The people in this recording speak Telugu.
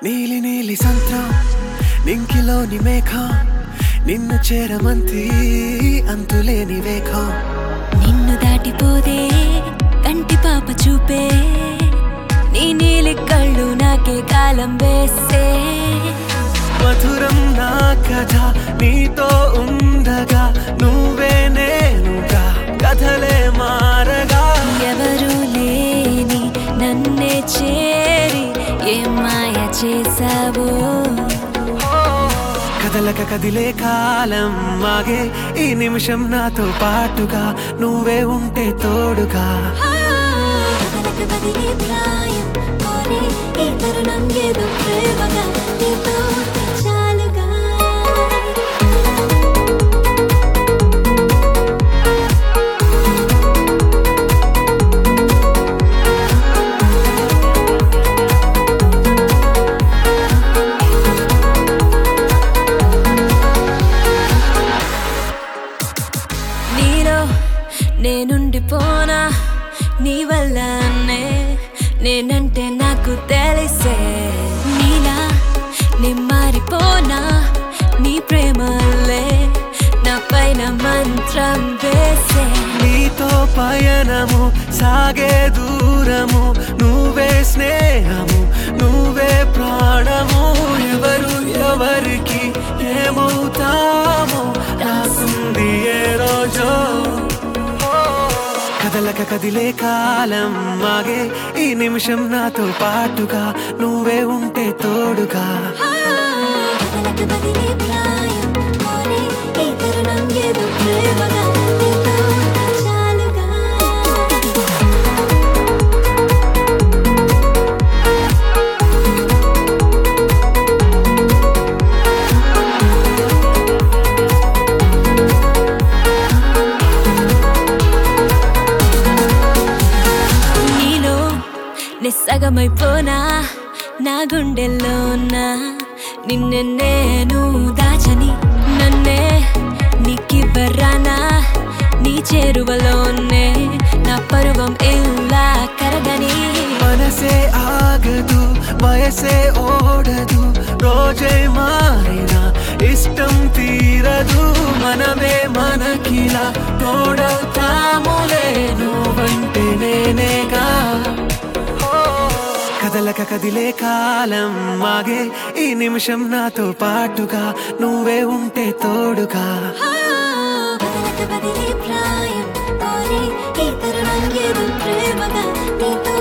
నీలి నీలి సంత్రం నింకిలోని మేఘం నిన్ను చేరమంతి అంతులేని వేఖం నిన్ను దాటిపోదే కంటి పాప చూపే నీ నీలి కళ్ళు నాకే కాలం వేసే మధురం నా కథ నీతో ఉండగా నువ్వే నేనుగా కథలే మారగా ఎవరు లేని నన్నే చేరి ఏం మాయ చేసావో కదలక కదిలే కాలం మాగే ఈ నిమిషం నాతో పాటుగా నువ్వే ఉంటే తోడుగా కదలక బదిలే ప్రాయం కోరి ఈ తరుణం ఏదో ప్రేమగా నీతో ఉంటే చాలుగా నీలో నేనుండిపోనా నీ వల్లనే నేనంటే నాకు తెలిసే నీలా నే మారిపోనా నీ ప్రేమలే నా పైన మంత్రం వేసే నీతో పయనము సాగే దూరము నువ్వే స్నేహము నువ్వే ప్రాణము ఎవరు ఎవరికి ఏమవుతామో రాసింది ఏ రోజో కదలక కదిలే కాలం మాగే ఈ నిమిషం నాతో పాటుగా నువ్వే ఉంటే తోడుగా కదలక బదిలే ప్రాయం కోరి ఈ తరుణం ఏదో ప్రేమగా నీతో ఉంటే చాలుగా నీలో నిస్సగమైపోనా నా గుండెల్లోనా నిన్నే నేను దాచని నన్నే నీకివ్వరానా నీ చేరువలోనే నా పరువం ఇలా కరగని మనసే ఆగదు వయసే ఓడదు రోజే మారిన ఇష్టం తీరదు మనమే మనకిలా తోడవుతాములే నువ్వంటే నేనేగా కదలక కదిలే కాలం మాగే ఈ నిమిషం నాతో పాటుగా నువ్వే ఉంటే తోడుగా బదలక బదిలే ప్రాయం కోరి ఈ తరుణం ఏదో ప్రేమగా నీతో